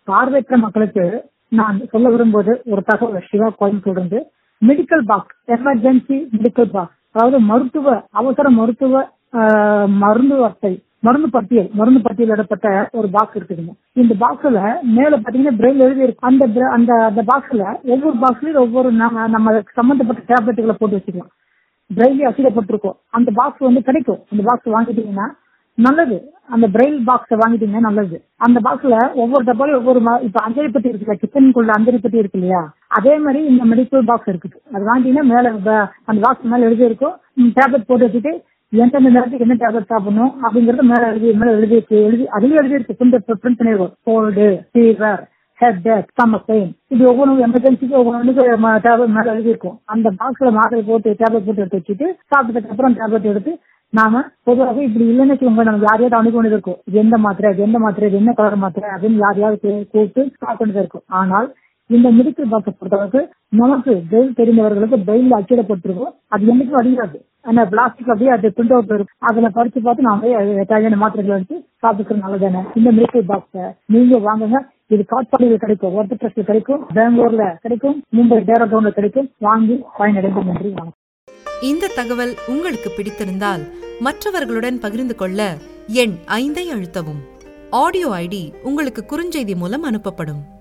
பார்வையற்ற மக்களுக்கு நான் சொல்ல விரும்புவது ஒரு தகவல் சிவா கோயம்புத்தூர் இருந்து medical box emergency medical box அதாவது மருத்துவ அவசர மருத்துவ ஆஹ், மருந்து அட்டை மருந்து பட்டியல் மருந்து பட்டியலிடப்பட்ட ஒரு பாக்ஸ் இருக்குதுங்க இந்த பாக்ஸ்ல மேல பாத்தீங்கன்னா பிரெயில் எழுதி இருக்கு அந்த bra- அந்த அந்த பாக்ஸ்ல ஒவ்வொரு பாக்ஸ்லயும் ஒவ்வொரு நம்ம நம்ம சம்பந்தப்பட்ட டேப்லெட்டுகளை போட்டு வச்சுக்கலாம் பிரெயிலி அச்சிடப்பட்டிருக்கும் அந்த பாக்ஸ் வந்து கிடைக்கும் அந்த பாக்ஸ் வாங்கிட்டீங்கன்னா நல்லது அந்த பிரெயில் பாக்ஸ் வாங்கிட்டீங்கன்னா நல்லது அந்த பாக்ஸ்ல ஒவ்வொரு டப்பாலையும் ஒவ்வொரு ம- இப்ப அஞ்சலி பெட்டி இருக்குல்ல கிச்சனுக்குள்ள அஞ்சலி பெட்டி இருக்கு இல்லையா அதே மாதிரி இந்த மெடிக்கல் பாக்ஸ் இருக்குது அது வாங்கிட்டீங்கன்னா மேல ப- அந்த பாக்ஸ் மேல எழுதி இருக்கும் டேப்லெட் போட்டு வச்சுட்டு எந்தெந்த நேரத்துக்கு என்ன டேப்லெட் சாப்பிடணும் அப்படிங்கறது மேல எழுதி மேல எழுதி இருக்கு எழுதி அதுலயும் எழுதி இருக்கு பிரிண்ட் பண்ணிருக்கோம் cold fever headache stomach pain இது ஒவ்வொன்றும் எமர்ஜென்சிக்கு ஒவ்வொன்றுக்கு டேப்லெட் மேல எழுதி இருக்கும் அந்த பாக்ஸ்ல மாத்திரை போட்டு டேப்லெட் போட்டு எடுத்து வச்சுட்டு சாப்பிட்டதுக்கு அப்புறம் டேப்லெட் எடுத்து நாம பொதுவாக இப்படி இல்லைன்னு வச்சுக்கோங்க நம்ம யாரையாவது அணுக வேண்டியது இருக்கும் இது எந்த மாத்திரை இது எந்த மாத்திரை இது என்ன கலர் மாத்திரை அப்படின்னு யாரையாவது கூ- கூப்பிட்டு பார்க்க வேண்டியது இருக்கும் ஆனால் இந்த மெடிக்கல் பாக்ஸை பொறுத்தளவுக்கு நமக்கு பெயில் தெரிந்தவர்களுக்கு பெயில் அச்சிடப்பட்டிருக்கும் அது என்னைக்கும் அடிக்காது அந்த பிளாஸ்டிக் அப்படியே அது பிரிண்ட் அவுட் இருக்கும் அதுல படிச்சு பார்த்து நாம தேவையான மாத்திரைகளை எடுத்து சாப்பிட்டுக்கிறது நல்லதானே இந்த மெடிக்கல் பாக்ஸை நீங்க வாங்குங்க இது காட்பாடியில் கிடைக்கும் ஒர்க் ட்ரஸ்ட்ல கிடைக்கும் பெங்களூர்ல கிடைக்கும் மும்பை டேராடூன்ல கிடைக்கும் வாங்கி பயனடைந்து நன்றி வணக்கம் இந்த தகவல் உங்களுக்கு பிடித்திருந்தால் மற்றவர்களுடன் பகிர்ந்து கொள்ள எண் ஐந்தை அழுத்தவும் ஆடியோ ஐடி உங்களுக்கு குறுஞ்செய்தி மூலம் அனுப்பப்படும்